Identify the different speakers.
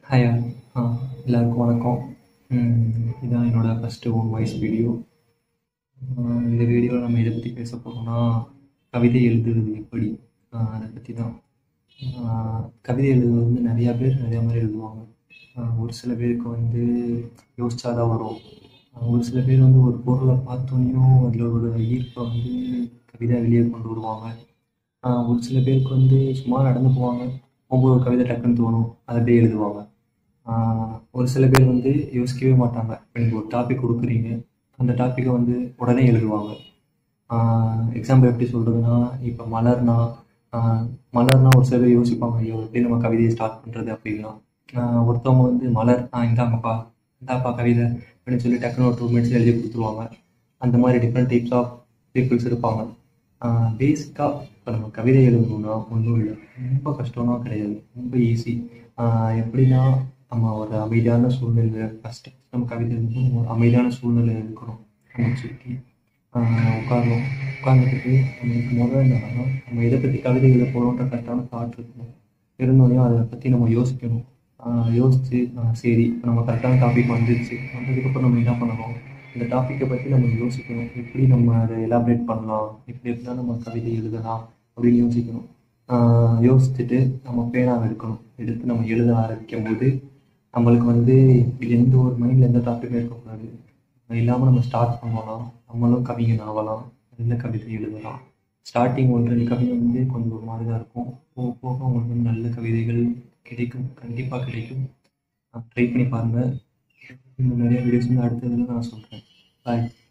Speaker 1: hi all ஆ எல்லாருக்கும் வணக்கம் ம், இதான் என்னோட ஃபஸ்ட்டு ஓன் வாய்ஸ் வீடியோ இந்த வீடியோவில் நம்ம எதை பற்றி பேச போகிறோம்னா கவிதை எழுதுறது எப்படி ஆ, அதை பற்றி தான் ஆ, கவிதை எழுதுறது வந்து நிறையா பேர் நிறையா மாதிரி எழுதுவாங்க ஆ, ஒரு சில பேருக்கு வந்து யோசிச்சா தான் வரும் ஆ, ஒரு சில பேர் வந்து ஒரு பொருளை பார்த்தோன்னையும் அதில் ஒரு ஈர்ப்பை வந்து கவிதை வெளியே கொண்டு வருவாங்க ஆ, ஒரு சில பேருக்கு வந்து சும்மா நடந்து போவாங்க போகும்போது ஒரு கவிதை டக்குன்னு தோணும் அதை அப்படியே எழுதுவாங்க ஆஹ் ஒரு சில பேர் வந்து யோசிக்கவே மாட்டாங்க இப்போ நீங்கள் ஒரு டாபிக் கொடுக்குறீங்க அந்த டாப்பிக்கை வந்து உடனே எழுதுவாங்க எக்ஸாம்பிள் எப்படி சொல்கிறதுனா இப்போ மலர்னா ஆஹ் மலர்னா ஒரு சில பேர் யோசிப்பாங்க ஐயோ எப்படி நம்ம கவிதையை ஸ்டார்ட் பண்ணுறது அப்படின்லாம் ஆஹ் ஒருத்தவங்க வந்து மலர் ஆ இந்தாங்கப்பா இந்தாப்பா கவிதை அப்படின்னு சொல்லி டக்குன்னு ஒரு டூ மினிட்ஸ் எழுதி கொடுத்துருவாங்க அந்த மாதிரி டிஃப்ரெண்ட் டைப்ஸ் ஆஃப் பீப்புள்ஸ் இருப்பாங்க பேசிக்காக இப்போ நம்ம கவிதை எழுதணும்னா ஒன்றும் இல்லை ரொம்ப கஷ்டம்லாம் கிடையாது ரொம்ப ஈஸி எப்படின்னா நம்ம ஒரு அமைதியான சூழ்நிலை ஃபஸ்ட்டு நம்ம கவிதை எழுதணும் ஒரு அமைதியான சூழ்நிலை இருக்கணும் நம்ம சுற்றி உட்காரணும் உட்காந்துக்கிட்டு நமக்கு முதல்ல என்னன்னா நம்ம எதை பற்றி கவிதை எழுத போகிறோன்ற கரெக்டான தாட் இருக்கணும் இருந்தோடனே அதை பற்றி நம்ம யோசிக்கணும் ஆஹ் யோசிச்சு ஆஹ் சரி இப்போ நம்ம கரெக்டான டாபிக் வந்துருச்சு வந்ததுக்கப்புறம் நம்ம என்ன பண்ணணும் இந்த டாப்பிக்கை பற்றி நம்ம யோசிக்கணும் எப்படி நம்ம அதை எலாபரேட் பண்ணலாம் எப்படி எப்படிலாம் நம்ம கவிதை எழுதலாம் அப்படின்னு யோசிக்கணும் ஆஹ் யோசிச்சுட்டு நம்ம பேனாவை எடுக்கணும் எடுத்து நம்ம எழுத ஆரம்பிக்கும் போது நம்மளுக்கு வந்து எந்த ஒரு மைண்டில் எந்த டாப்பிக்கும் இருக்கக்கூடாது இல்லாமல் நம்ம ஸ்டார்ட் பண்ணோம்னா நம்மளும் கவிஞன் ஆகலாம் நல்ல கவிதை எழுதலாம் ஸ்டார்டிங் ஒன்று ரெண்டு கவிதை வந்து கொஞ்சம் ஒரு மாதிரி தான் இருக்கும் போக போக உங்களுக்கு வந்து நல்ல கவிதைகள் கிடைக்கும் கண்டிப்பாக கிடைக்கும் ட்ரை பண்ணி பாருங்கள் இன்னும் நிறைய வீடியோஸ் வந்து அடுத்த இதில் நான் சொல்கிறேன் பாய்